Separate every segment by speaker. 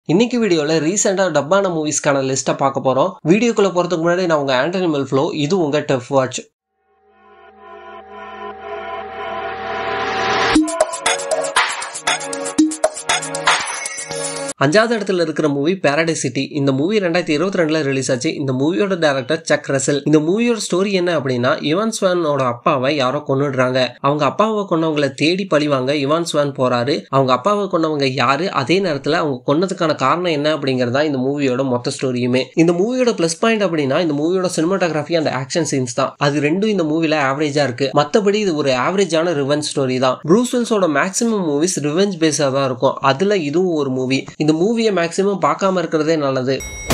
Speaker 1: இன்னைக்கு வீடியோல ரீசெண்டா டப்பான மூவிஸ்க்கான லிஸ்ட்டை பார்க்க போறோம் வீடியோக்குள்ள போறதுக்கு முன்னாடி நான் உங்க ஆண்டனிமல் ஃப்ளோ இது உங்க டெஃப் வாட்ச் அஞ்சாவது இடத்துல இருக்கிற மூவி பேரடைஸ் சிட்டி இந்த மூவி ரெண்டாயிரத்தி இருபத்தி ரெண்டுல ரிலீஸ் ஆச்சு இந்த மூவியோட டேரக்டர் சக் ரசல் இந்த மூவியோட ஸ்டோரி என்ன அப்படின்னா இவான் ஸ்வானோட அப்பாவை யாரோ கொண்டுடுறாங்க அவங்க அப்பாவை கொண்டவங்களை தேடி பழிவாங்க இவான் ஸ்வான் போறாரு அவங்க அப்பாவை கொண்டவங்க யாரு அதே நேரத்துல அவங்க கொன்னதுக்கான காரணம் என்ன அப்படிங்கறதா இந்த மூவியோட மொத்த ஸ்டோரியுமே இந்த மூவியோட பிளஸ் பாயிண்ட் அப்படின்னா இந்த மூவியோட சினிமாட்டோகிராஃபி அந்த ஆக்ஷன் சீன்ஸ் தான் அது ரெண்டும் இந்த மூவில ஆவரேஜா இருக்கு மத்தபடி இது ஒரு ஆவரேஜான ரிவெஞ்ச் ஸ்டோரி தான் ப்ரூஸ் வில்ஸோட மேக்ஸிமம் மூவிஸ் ரிவெஞ்ச் பேஸா தான் இருக்கும் அதுல இதுவும் ஒரு மூவி இந்த மூவியை மேக்ஸிமம் பார்க்காம இருக்கிறதே நல்லது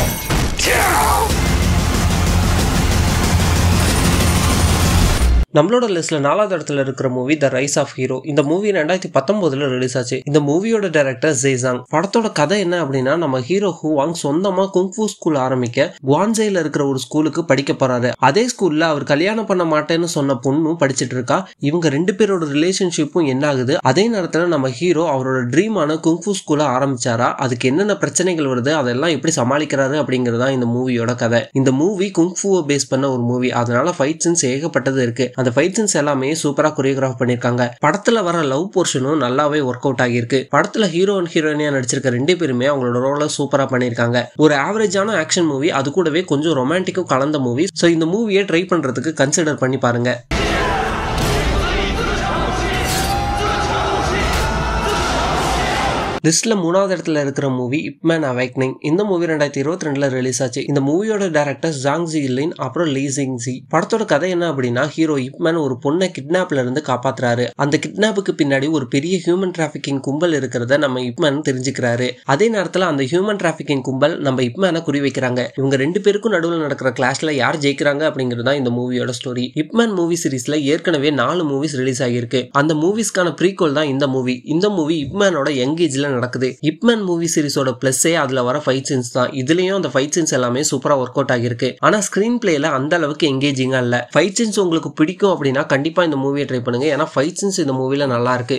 Speaker 1: நம்மளோட லிஸ்ட்ல நாலாவது இடத்துல இருக்கிற movie the Rise of Hero இந்த மூவி ரெண்டாயிரத்தி பத்தொன்பதுல ரிலீஸ் ஆச்சு இந்த மூவியோட டைரக்டர் ஜெய்சாங் படத்தோட கதை என்ன அப்படின்னா நம்ம ஹீரோ ஹூவாங் சொந்தமா குங்ஃபூ ஸ்கூல் ஆரம்பிக்க குவான்சைல இருக்கிற ஒரு ஸ்கூலுக்கு படிக்க போறாரு அதே ஸ்கூல்ல அவர் கல்யாணம் பண்ண மாட்டேன்னு சொன்ன பொண்ணும் படிச்சிட்டு இருக்கா இவங்க ரெண்டு பேரோட ரிலேஷன்ஷிப்பும் என்ன ஆகுது அதே நேரத்துல நம்ம ஹீரோ அவரோட ட்ரீமான குங்ஃபூ ஸ்கூல ஆரம்பிச்சாரா அதுக்கு என்னென்ன பிரச்சனைகள் வருது அதெல்லாம் எப்படி சமாளிக்கிறாரு அப்படிங்கறதா இந்த மூவியோட கதை இந்த மூவி குங்ஃபூவை பேஸ் பண்ண ஒரு மூவி அதனால ஃபைட் சீன்ஸ் ஏகப்பட்டது இருக்கு அந்த ஃபைட் சீன்ஸ் எல்லாமே சூப்பரா கொரியோகிராஃப் பண்ணிருக்காங்க படத்துல வர லவ் போர்ஷனும் நல்லாவே ஒர்க் அவுட் ஆகியிருக்கு படத்துல ஹீரோ அண்ட் ஹீரோயினியா நடிச்சிருக்க ரெண்டு பேருமே அவங்களோட ரோலை சூப்பரா பண்ணிருக்காங்க ஒரு ஆவரேஜான ஆக்ஷன் மூவி அது கூடவே கொஞ்சம் ரொமான்டிக்கும் கலந்த மூவி ஸோ இந்த மூவியை ட்ரை பண்றதுக்கு கன்சிடர் பண்ணி பாருங்க லிஸ்ட்ல மூணாவது இடத்துல இருக்கிற மூவி இப்மேன் அவைக்னிங் இந்த மூவி ரெண்டாயிரத்தி இருபத்தி ரெண்டுல ரிலீஸ் ஆச்சு இந்த மூவியோட டேரக்டர் ஜாங் ஜி லின் அப்புறம் லீ சிங் ஜி படத்தோட கதை என்ன அப்படின்னா ஹீரோ இப்மேன் ஒரு பொண்ணை கிட்னாப்ல இருந்து காப்பாத்துறாரு அந்த கிட்னாப்புக்கு பின்னாடி ஒரு பெரிய ஹியூமன் டிராபிகிங் கும்பல் இருக்கிறத நம்ம இப்மேன் தெரிஞ்சுக்கிறாரு அதே நேரத்துல அந்த ஹியூமன் டிராபிகிங் கும்பல் நம்ம இப்மேனை குறி வைக்கிறாங்க இவங்க ரெண்டு பேருக்கும் நடுவில் நடக்கிற கிளாஸ்ல யார் ஜெயிக்கிறாங்க அப்படிங்கிறது தான் இந்த மூவியோட ஸ்டோரி இப்மேன் மூவி சீரிஸ்ல ஏற்கனவே நாலு மூவிஸ் ரிலீஸ் ஆகியிருக்கு அந்த மூவிஸ்க்கான ப்ரீகோல் தான் இந்த மூவி இந்த மூவி இப்மேனோட யங்கேஜ்ல நடக்குது இப்மேன் மூவி சீரிஸோட பிளஸ்ஸே அதுல வர ஃபைட் சீன்ஸ் தான் இதுலயும் அந்த ஃபைட் சீன்ஸ் எல்லாமே சூப்பரா ஒர்க் அவுட் ஆகிருக்கு ஆனா ஸ்கிரீன் பிளேல அந்த அளவுக்கு எங்கேஜிங்கா இல்ல ஃபைட் சீன்ஸ் உங்களுக்கு பிடிக்கும் அப்படின்னா கண்டிப்பா இந்த மூவியை ட்ரை பண்ணுங்க ஏன்னா ஃபைட் சீன்ஸ் இந்த மூவில நல்லா இருக்கு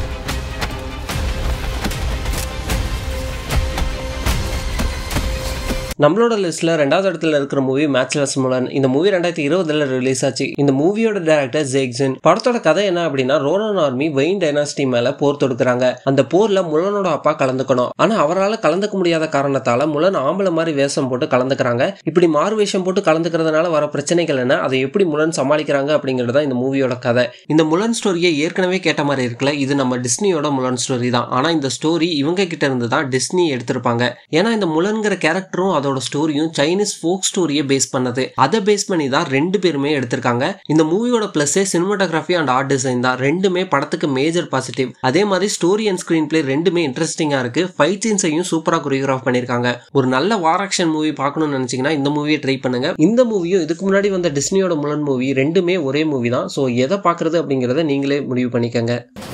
Speaker 1: நம்மளோட லிஸ்ட்ல ரெண்டாவது இடத்துல இருக்கிற மூவி மேட்ச்லஸ் முலன் இந்த மூவி ரெண்டாயிரத்தி இருபதுல ரிலீஸ் ஆச்சு இந்த மூவியோட டேரக்டர் ஜேக்சன் படத்தோட கதை என்ன அப்படின்னா ரோனன் ஆர்மி வெயின் டைனாஸ்டி மேல போர் தொடுக்கிறாங்க அந்த போர்ல முலனோட அப்பா கலந்துக்கணும் ஆனா அவரால் கலந்துக்க முடியாத காரணத்தால முலன் ஆம்பளை மாதிரி வேஷம் போட்டு கலந்துக்கிறாங்க இப்படி மாறு வேஷம் போட்டு கலந்துக்கிறதுனால வர பிரச்சனைகள் என்ன அதை எப்படி முலன் சமாளிக்கிறாங்க அப்படிங்கிறது தான் இந்த மூவியோட கதை இந்த முலன் ஸ்டோரியை ஏற்கனவே கேட்ட மாதிரி இருக்குல்ல இது நம்ம டிஸ்னியோட முலன் ஸ்டோரி தான் ஆனா இந்த ஸ்டோரி இவங்க கிட்ட இருந்து தான் டிஸ்னி எடுத்திருப்பாங்க ஏன்னா இந்த முலன்கிற கேரக்டரும் அதோட ஸ்டோரியும் சைனீஸ் ஃபோக் ஸ்டோரியை பேஸ் பண்ணது அதை பேஸ் பண்ணி தான் ரெண்டு பேருமே எடுத்திருக்காங்க இந்த மூவியோட பிளஸ்ஸே சினிமாட்டோகிராஃபி அண்ட் ஆர்ட் டிசைன் தான் ரெண்டுமே படத்துக்கு மேஜர் பாசிட்டிவ் அதே மாதிரி ஸ்டோரி அண்ட் ஸ்கிரீன் பிளே ரெண்டுமே இன்ட்ரெஸ்டிங்கா இருக்கு ஃபைட் சீன்ஸையும் சூப்பரா கொரியோகிராஃப் பண்ணிருக்காங்க ஒரு நல்ல வார் ஆக்ஷன் மூவி பார்க்கணும்னு நினைச்சீங்கன்னா இந்த மூவியை ட்ரை பண்ணுங்க இந்த மூவியும் இதுக்கு முன்னாடி வந்த டிஸ்னியோட முலன் மூவி ரெண்டுமே ஒரே மூவி தான் ஸோ எதை பார்க்கறது அப்படிங்கிறத நீங்களே முடிவு பண்ணிக்கங்க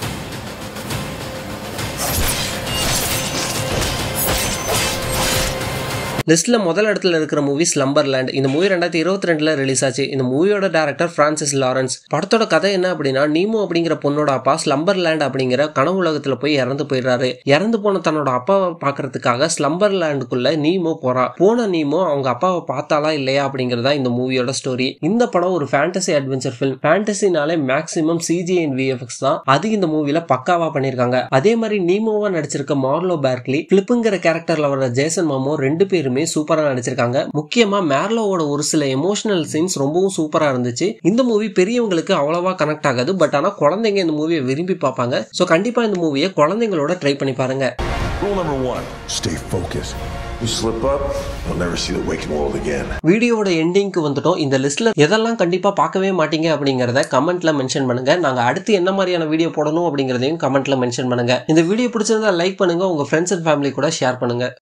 Speaker 1: லிஸ்ட்ல முதல் இடத்துல இருக்கிற மூவி ஸ்லம்பர் லேண்ட் இந்த மூவி ரெண்டாயிரத்தி இருபத்தி ரெண்டுல ரிலீஸ் ஆச்சு இந்த மூவியோட டேரக்டர் பிரான்சிஸ் லாரன்ஸ் படத்தோட கதை என்ன அப்படின்னா நீமோ அப்படிங்கிற பொண்ணோட அப்பா ஸ்லம்பர் லேண்ட் அப்படிங்கிற கனவு உலகத்துல போய் இறந்து போயிடுறாரு இறந்து போன தன்னோட அப்பாவை பாக்குறதுக்காக ஸ்லம்பர் லேண்டுக்குள்ள நீமோ போறா போன நீமோ அவங்க அப்பாவை பார்த்தாலா இல்லையா அப்படிங்கறதா இந்த மூவியோட ஸ்டோரி இந்த படம் ஒரு ஃபேண்டசி அட்வென்ச்சர் ஃபிலிம் ஃபேண்டசினாலே மேக்ஸிமம் சிஜி அண்ட் விஎஃப்எக்ஸ் தான் அது இந்த மூவில பக்காவா பண்ணிருக்காங்க அதே மாதிரி நீமோவா நடிச்சிருக்க மார்லோ பேர்க்லி பிளிப்புங்கிற கேரக்டர்ல வர ஜேசன் மாமோ ரெண்டு பேருமே எல்லாருமே சூப்பரா நடிச்சிருக்காங்க முக்கியமா மேர்லோவோட ஒரு சில எமோஷனல் சீன்ஸ் ரொம்பவும் சூப்பரா இருந்துச்சு இந்த மூவி பெரியவங்களுக்கு அவ்வளவா கனெக்ட் ஆகாது பட் ஆனா குழந்தைங்க இந்த மூவியை விரும்பி பார்ப்பாங்க ஸோ கண்டிப்பா இந்த மூவியை குழந்தைங்களோட ட்ரை பண்ணி பாருங்க
Speaker 2: Rule number one stay focused. You slip up, you'll never see the waking world again.
Speaker 1: வீடியோவோட எண்டிங்க்கு வந்துட்டோம் இந்த லிஸ்ட்ல எதெல்லாம் கண்டிப்பா பார்க்கவே மாட்டீங்க அப்படிங்கறத கமெண்ட்ல மென்ஷன் பண்ணுங்க நாங்க அடுத்து என்ன மாதிரியான வீடியோ போடணும் அப்படிங்கறதையும் கமெண்ட்ல மென்ஷன் பண்ணுங்க இந்த வீடியோ பிடிச்சிருந்தா லைக் பண்ணுங்க உங்க ஃப்ரெண்ட்ஸ் அண்ட் ஃபேமிலி கூட ஷேர் பண்ணுங்க